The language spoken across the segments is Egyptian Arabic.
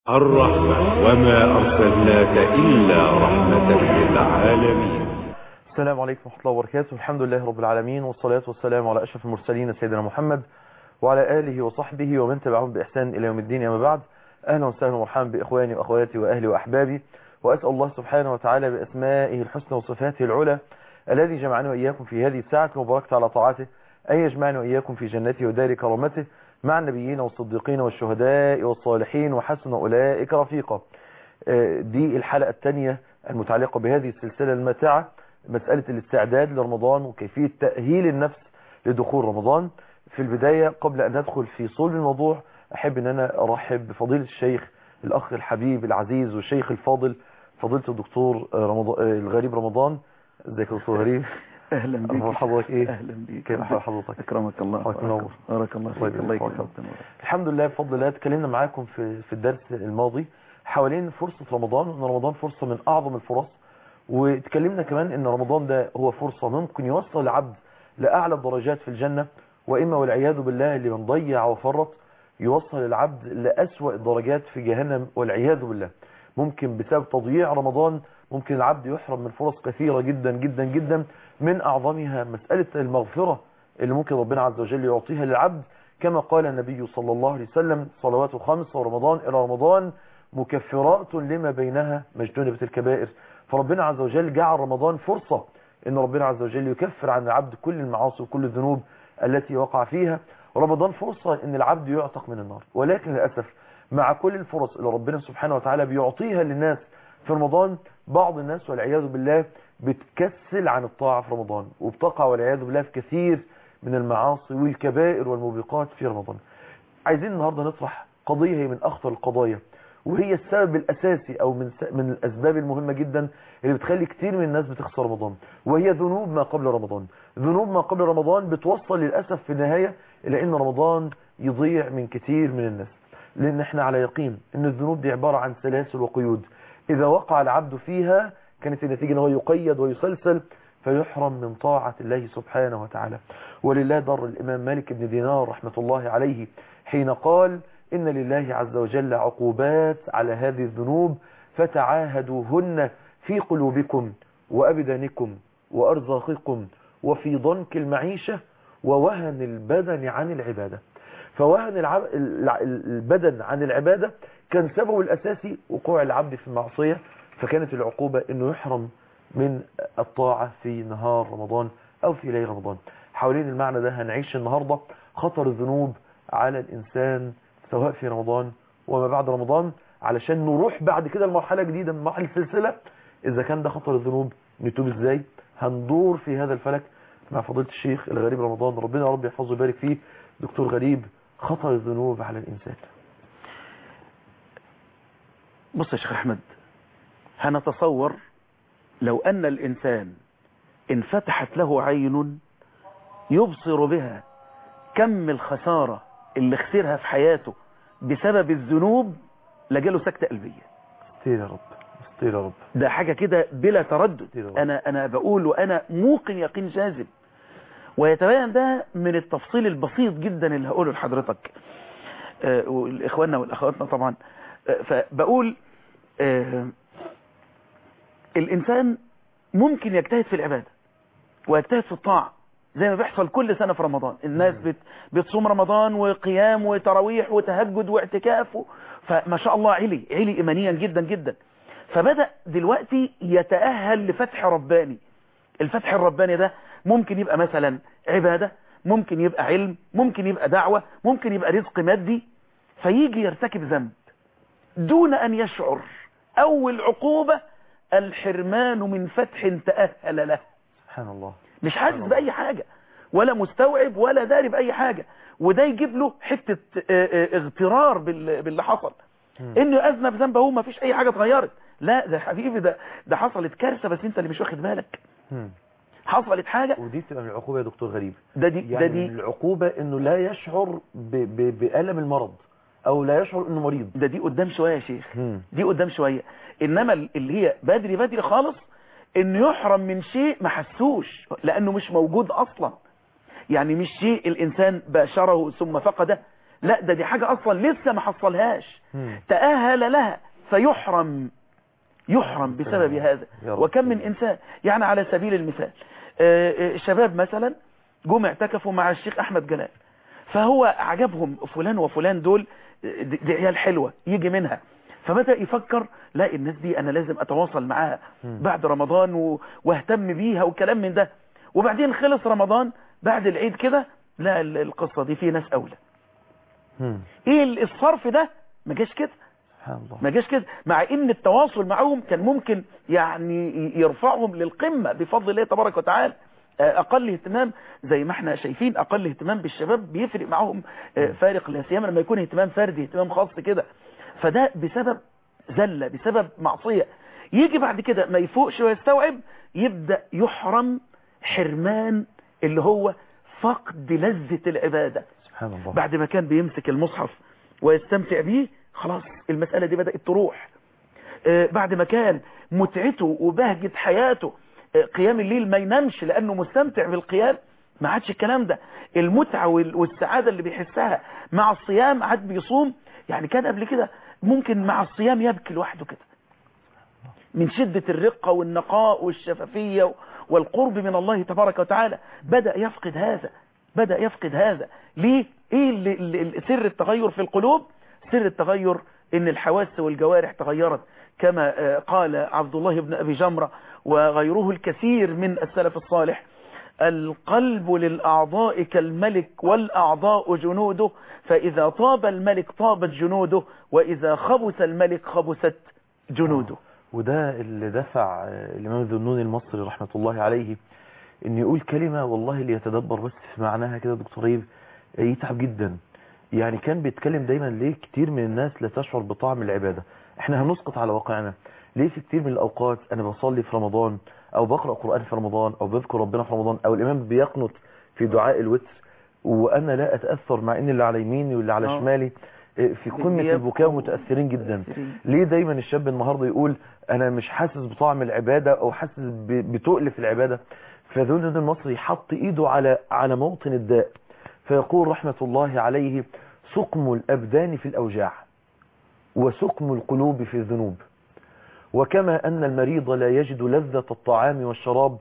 الرحمة وما أرسلناك إلا رحمة للعالمين السلام عليكم ورحمة الله وبركاته الحمد لله رب العالمين والصلاة والسلام على أشرف المرسلين سيدنا محمد وعلى آله وصحبه ومن تبعهم بإحسان إلى يوم الدين أما بعد أهلا وسهلا ومرحبا بإخواني وأخواتي وأهلي وأحبابي وأسأل الله سبحانه وتعالى بأسمائه الحسنى وصفاته العلى الذي جمعنا وإياكم في هذه الساعة المباركة على طاعته أن يجمعنا وإياكم في جنته ودار كرامته مع النبيين والصديقين والشهداء والصالحين وحسن أولئك رفيقا دي الحلقة الثانية المتعلقة بهذه السلسلة الماتعة مسألة الاستعداد لرمضان وكيفية تأهيل النفس لدخول رمضان في البداية قبل أن ندخل في صلب الموضوع أحب أن أنا أرحب بفضيلة الشيخ الأخ الحبيب العزيز والشيخ الفاضل فضيلة الدكتور رمضان الغريب رمضان ازيك يا دكتور غريب اهلا بك اخبار حضرتك ايه اهلا بك كيف حال حضرتك اكرمك الله حضرتك منور. بارك الله فيك الله الله يبارك يكرمك الحمد لله بفضل الله اتكلمنا معاكم في في الدرس الماضي حوالين فرصة رمضان وان رمضان فرصة من اعظم الفرص واتكلمنا كمان ان رمضان ده هو فرصة ممكن يوصل العبد لاعلى الدرجات في الجنة واما والعياذ بالله اللي من ضيع وفرط يوصل العبد لأسوأ الدرجات في جهنم والعياذ بالله ممكن بسبب تضييع رمضان ممكن العبد يحرم من فرص كثيرة جدا جدا جدا من أعظمها مسألة المغفرة اللي ممكن ربنا عز وجل يعطيها للعبد كما قال النبي صلى الله عليه وسلم صلوات خمس ورمضان إلى رمضان مكفرات لما بينها مجتنبة الكبائر فربنا عز وجل جعل رمضان فرصة ان ربنا عز وجل يكفر عن العبد كل المعاصي وكل الذنوب التي وقع فيها رمضان فرصة ان العبد يعتق من النار ولكن للأسف مع كل الفرص اللي ربنا سبحانه وتعالى بيعطيها للناس في رمضان بعض الناس والعياذ بالله بتكسل عن الطاعة في رمضان وبتقع والعياذ بالله في كثير من المعاصي والكبائر والموبقات في رمضان عايزين النهاردة نطرح قضية هي من أخطر القضايا وهي السبب الأساسي أو من من الأسباب المهمة جدا اللي بتخلي كتير من الناس بتخسر رمضان وهي ذنوب ما قبل رمضان ذنوب ما قبل رمضان بتوصل للأسف في النهاية إلى أن رمضان يضيع من كتير من الناس لأن احنا على يقين أن الذنوب دي عبارة عن سلاسل وقيود إذا وقع العبد فيها كانت النتيجة أنه يقيد ويسلسل فيحرم من طاعة الله سبحانه وتعالى ولله ضر الإمام مالك بن دينار رحمة الله عليه حين قال إن لله عز وجل عقوبات على هذه الذنوب فتعاهدوهن في قلوبكم وأبدانكم وأرزاقكم وفي ضنك المعيشة ووهن البدن عن العبادة فوهن العب... البدن عن العبادة كان سببه الأساسي وقوع العبد في المعصية فكانت العقوبة أنه يحرم من الطاعة في نهار رمضان أو في ليل رمضان حوالين المعنى ده هنعيش النهاردة خطر الذنوب على الإنسان سواء في رمضان وما بعد رمضان علشان نروح بعد كده لمرحلة جديدة من مراحل السلسلة إذا كان ده خطر الذنوب نتوب إزاي هندور في هذا الفلك مع فضيلة الشيخ الغريب رمضان ربنا يا رب يحفظه ويبارك فيه دكتور غريب خطر الذنوب على الإنسان بص يا شيخ أحمد هنتصور لو أن الإنسان انفتحت له عين يبصر بها كم الخسارة اللي خسرها في حياته بسبب الذنوب لجاله سكتة قلبية استير يا رب استير يا رب ده حاجة كده بلا تردد أنا, أنا بقول وأنا موقن يقين جازم ويتبين ده من التفصيل البسيط جدا اللي هقوله لحضرتك آه والإخواننا والأخواتنا طبعا آه فبقول آه الإنسان ممكن يجتهد في العبادة ويجتهد في الطاعة زي ما بيحصل كل سنة في رمضان الناس بت بتصوم رمضان وقيام وتراويح وتهجد واعتكاف و... فما شاء الله علي علي إيمانيا جدا جدا فبدأ دلوقتي يتأهل لفتح رباني الفتح الرباني ده ممكن يبقى مثلا عبادة ممكن يبقى علم ممكن يبقى دعوة ممكن يبقى رزق مادي فيجي يرتكب ذنب دون أن يشعر أول عقوبة الحرمان من فتح تأهل له سبحان الله مش حاسس بأي حاجة ولا مستوعب ولا داري بأي حاجة وده يجيب له حتة اغترار باللي حصل انه اذنب ذنب هو ما فيش اي حاجة اتغيرت لا ده حبيبي ده ده حصلت كارثة بس انت اللي مش واخد بالك حصلت حاجة ودي تبقى من العقوبة يا دكتور غريب ده دي يعني ده دي من العقوبة انه لا يشعر ب ب بألم المرض او لا يشعر انه مريض ده دي قدام شوية يا شيخ مم. دي قدام شوية انما اللي هي بدري بدري خالص انه يحرم من شيء ما حسوش لانه مش موجود اصلا يعني مش شيء الانسان باشره ثم فقده لا ده دي حاجة اصلا لسه ما حصلهاش مم. تأهل لها فيحرم يحرم بسبب هذا يا رب. وكم من إنسان يعني على سبيل المثال آه، آه، شباب مثلا جم اعتكفوا مع الشيخ أحمد جلال فهو عجبهم فلان وفلان دول آه، دي دي عيال حلوة يجي منها فبدأ يفكر لا الناس دي أنا لازم أتواصل معاها مم. بعد رمضان و- واهتم بيها وكلام من ده وبعدين خلص رمضان بعد العيد كده لا ال- القصة دي في ناس أولى مم. ايه ال- الصرف ده ما جاش كده سبحان الله ما جاش كده مع ان التواصل معهم كان ممكن يعني ي- يرفعهم للقمة بفضل الله تبارك وتعالى آه، اقل اهتمام زي ما احنا شايفين اقل اهتمام بالشباب بيفرق معهم آه، فارق لا سيما لما يكون اهتمام فردي اهتمام خاص كده فده بسبب زلة بسبب معصية يجي بعد كده ما يفوقش ويستوعب يبدأ يحرم حرمان اللي هو فقد لذة العبادة سبحان الله بعد ما كان بيمسك المصحف ويستمتع بيه خلاص المسألة دي بدأت تروح آه، بعد ما كان متعته وبهجة حياته آه، قيام الليل ما ينامش لأنه مستمتع بالقيام ما عادش الكلام ده المتعة وال- والسعادة اللي بيحسها مع الصيام عاد بيصوم يعني كان قبل كده ممكن مع الصيام يبكي لوحده كده من شدة الرقة والنقاء والشفافية والقرب من الله تبارك وتعالى بدأ يفقد هذا بدأ يفقد هذا ليه؟ ايه اللي اللي سر التغير في القلوب سر التغير ان الحواس والجوارح تغيرت كما آه، قال عبد الله بن أبي جمرة وغيره الكثير من السلف الصالح القلب للأعضاء كالملك والأعضاء جنوده فإذا طاب الملك طابت جنوده وإذا خبث الملك خبثت جنوده وده اللي دفع آه، الإمام ذنون المصري رحمة الله عليه إن يقول كلمة والله اللي يتدبر بس في معناها كده دكتور ريب آه، يتعب جدا يعني كان بيتكلم دايما ليه كتير من الناس لا تشعر بطعم العبادة احنا هنسقط على واقعنا ليه في كتير من الأوقات أنا بصلي في رمضان أو بقرأ قرآن في رمضان أو بذكر ربنا في رمضان أو الإمام بيقنط في دعاء الوتر وأنا لا أتأثر مع إن اللي على يميني واللي على آه. شمالي آه، في قمة بيبقوا البكاء متأثرين جدا متأثرين. ليه دايما الشاب النهارده يقول انا مش حاسس بطعم العباده او حاسس ب- بتقل في العباده فذون المصري حط ايده على على موطن الداء فيقول رحمه الله عليه سقم الابدان في الاوجاع وسقم القلوب في الذنوب وكما ان المريض لا يجد لذه الطعام والشراب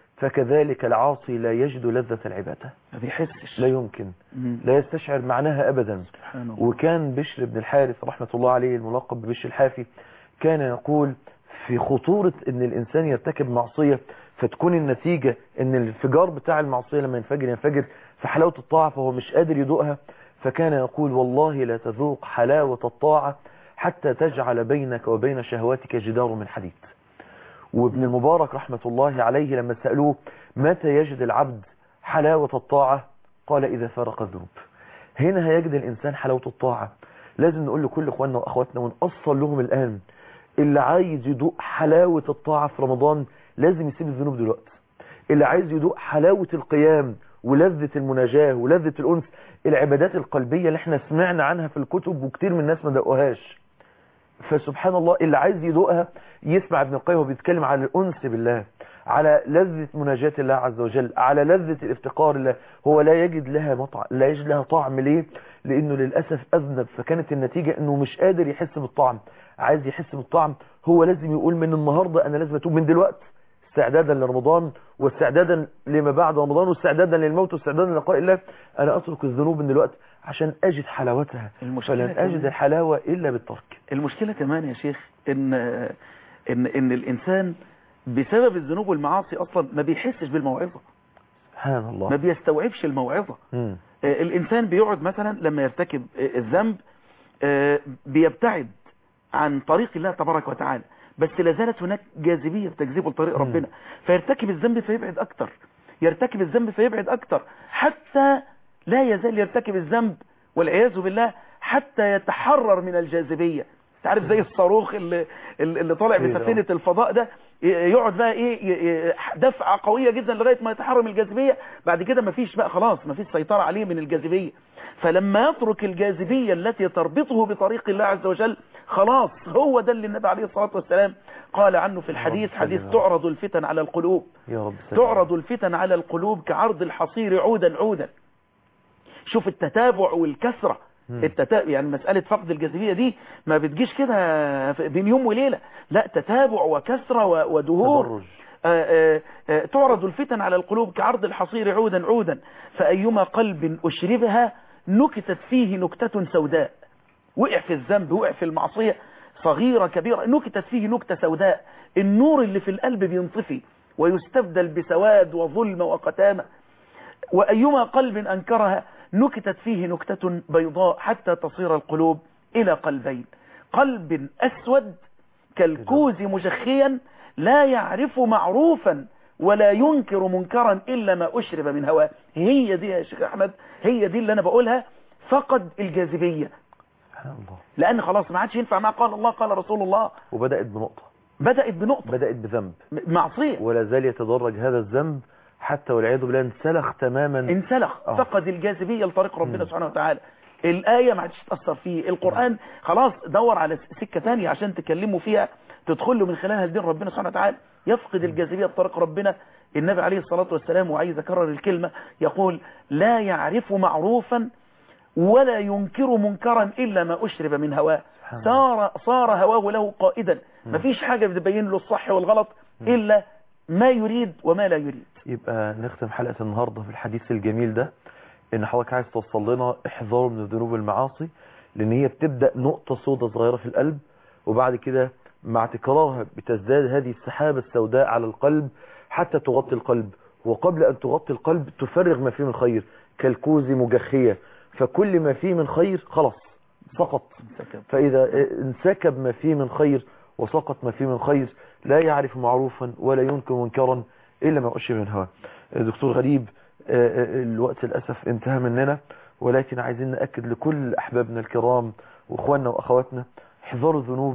فكذلك العاصي لا يجد لذه العباده ما بيحسش لا يمكن مم. لا يستشعر معناها ابدا سبحان الله وكان بشر بن الحارث رحمة الله عليه الملقب ببشر الحافي كان يقول في خطورة ان الانسان يرتكب معصية فتكون النتيجة ان الانفجار بتاع المعصية لما ينفجر ينفجر في حلاوة الطاعة فهو مش قادر يدوقها فكان يقول والله لا تذوق حلاوة الطاعة حتى تجعل بينك وبين شهواتك جدار من حديد وابن المبارك رحمة الله عليه لما سألوه متى يجد العبد حلاوة الطاعة قال إذا فارق الذنوب هنا هيجد الإنسان حلاوة الطاعة لازم نقول لكل إخواننا وأخواتنا ونأصل لهم الآن اللي عايز يدوق حلاوة الطاعة في رمضان لازم يسيب الذنوب دلوقتي اللي عايز يدوق حلاوة القيام ولذة المناجاة ولذة الأنس العبادات القلبية اللي احنا سمعنا عنها في الكتب وكتير من الناس ما دقوهاش فسبحان الله اللي عايز يدوقها يسمع ابن القيم وهو بيتكلم على الأنس بالله على لذة مناجاة الله عز وجل على لذة الافتقار الله هو لا يجد لها مطعم لا يجد لها طعم ليه لأنه للأسف أذنب فكانت النتيجة أنه مش قادر يحس بالطعم عايز يحس بالطعم هو لازم يقول من النهاردة أنا لازم أتوب من دلوقتي استعدادا لرمضان واستعدادا لما بعد رمضان واستعدادا للموت واستعدادا للقاء الله أنا أترك الذنوب من دلوقتي عشان أجد حلاوتها المشكلة فلن كمان- أجد الحلاوة إلا بالترك المشكلة كمان يا شيخ ان ان ان الانسان بسبب الذنوب والمعاصي اصلا ما بيحسش بالموعظة سبحان ما الله بيستوعبش الموعظة مم. آه، الإنسان بيقعد مثلا لما يرتكب آه، الذنب آه، بيبتعد عن طريق الله تبارك وتعالى بس لا زالت هناك جاذبية بتجذبه لطريق مم. ربنا فيرتكب الذنب فيبعد أكتر يرتكب الذنب فيبعد أكتر حتى لا يزال يرتكب الذنب والعياذ بالله حتى يتحرر من الجاذبية تعرف زي الصاروخ اللي, اللي طالع إيه ده؟ بسفينة الفضاء ده يقعد بقى ايه ي- ي- دفعة قوية جدا لغاية ما يتحرر من الجاذبية بعد كده مفيش بقى خلاص مفيش سيطرة عليه من الجاذبية فلما يترك الجاذبية التي تربطه بطريق الله عز وجل خلاص هو ده اللي النبي عليه الصلاة والسلام قال عنه في الحديث اللهم صل حديث على تعرض الفتن على القلوب يا رب سلام. تعرض الفتن على القلوب كعرض الحصير عودا عودا شوف التتابع والكثرة مم. التتا... يعني مسألة فقد الجاذبية دي ما بتجيش كده في- بين يوم وليلة لا تتابع وكثرة و- ودهور تدرج آه، آه، آه، تعرض الفتن على القلوب كعرض الحصير عودا عودا فأيما قلب أشربها نكتت فيه نكتة سوداء وقع في الذنب وقع في المعصية صغيرة كبيرة نكتت فيه نكتة سوداء النور اللي في القلب بينطفي ويستبدل بسواد وظلم وقتامة وأيما قلب أنكرها نكتت فيه نكتة بيضاء حتى تصير القلوب إلى قلبين قلب أسود كالكوز مجخيا لا يعرف معروفا ولا ينكر منكرا إلا ما أشرب من هواه هي دي يا شيخ أحمد هي دي اللي أنا بقولها فقد الجاذبية سبحان الله لأن خلاص ما عادش ينفع ما قال الله قال رسول الله وبدأت بنقطة بدأت بنقطة بدأت بذنب معصية ولا زال يتدرج هذا الذنب حتى والعياذ بالله انسلخ تماما انسلخ آه. فقد الجاذبية لطريق ربنا مم. سبحانه وتعالى الآية ما عادش تأثر فيه القرآن خلاص دور على سكة تانية عشان تكلموا فيها تدخلوا من خلالها دين ربنا سبحانه وتعالى يفقد الجاذبية بطريق ربنا النبي عليه الصلاة والسلام وعايز أكرر الكلمة يقول لا يعرف معروفا ولا ينكر منكرا إلا ما أشرب من هواه سبحان الله. صار صار هواه له قائدا مم. مفيش حاجة بتبين له الصح والغلط إلا ما يريد وما لا يريد يبقى نختم حلقة النهاردة في الحديث الجميل ده ان حضرتك عايز توصل لنا احذار من الذنوب والمعاصي لان هي بتبدأ نقطة سودة صغيرة في القلب وبعد كده مع تكرارها بتزداد هذه السحابة السوداء على القلب حتى تغطي القلب وقبل ان تغطي القلب تفرغ ما فيه من خير كالكوز مجخية فكل ما فيه من خير خلاص سقط فإذا انسكب ما فيه من خير وسقط ما فيه من خير لا يعرف معروفا ولا ينكر منكرا إلا ما أشي من هواه دكتور غريب آه، آه، الوقت للأسف انتهى مننا ولكن عايزين نأكد لكل أحبابنا الكرام وإخواننا وأخواتنا احذروا الذنوب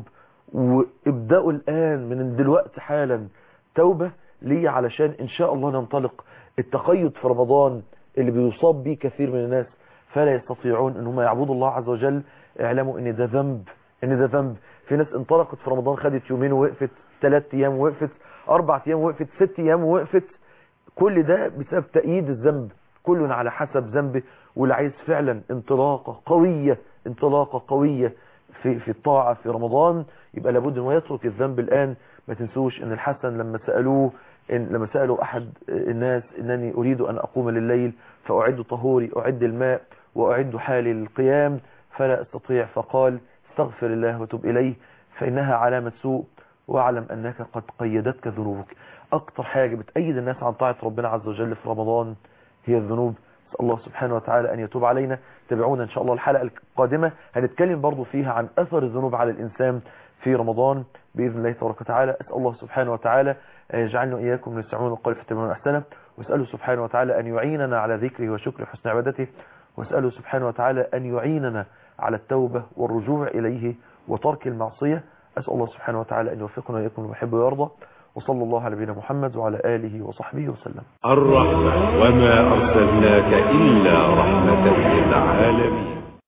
وابدأوا الآن من دلوقتي حالا توبة ليه علشان إن شاء الله ننطلق التقيد في رمضان اللي بيصاب به كثير من الناس فلا يستطيعون ان هم يعبدوا الله عز وجل اعلموا ان ده ذنب ان ده ذنب في ناس انطلقت في رمضان خدت يومين ووقفت ثلاث ايام ووقفت اربع ايام ووقفت ست ايام ووقفت كل ده بسبب تأييد الذنب كل على حسب ذنبه واللي عايز فعلا انطلاقة قوية انطلاقة قوية في في الطاعة في رمضان يبقى لابد انه يترك الذنب الآن ما تنسوش ان الحسن لما سألوه إن لما سألوا أحد الناس إنني أريد أن أقوم لليل فأعد طهوري أعد الماء وأعد حالي للقيام فلا أستطيع فقال استغفر الله وتب إليه فإنها علامة سوء واعلم أنك قد قيدتك ذنوبك أكتر حاجة بتأيد الناس عن طاعة ربنا عز وجل في رمضان هي الذنوب نسأل الله سبحانه وتعالى أن يتوب علينا تابعونا إن شاء الله الحلقة القادمة هنتكلم برضو فيها عن أثر الذنوب على الإنسان في رمضان بإذن الله تبارك وتعالى أسأل الله سبحانه وتعالى أن يجعلنا إياكم من يستمعون القول فيتبعون أحسنه وأسأله سبحانه وتعالى أن يعيننا على ذكره وشكره وحسن عبادته وأسأله سبحانه وتعالى أن يعيننا على التوبة والرجوع إليه وترك المعصية أسأل الله سبحانه وتعالى أن يوفقنا وإياكم لما يحب ويرضى وصلى الله على نبينا محمد وعلى آله وصحبه وسلم الرحمة وما أرسلناك إلا رحمة للعالمين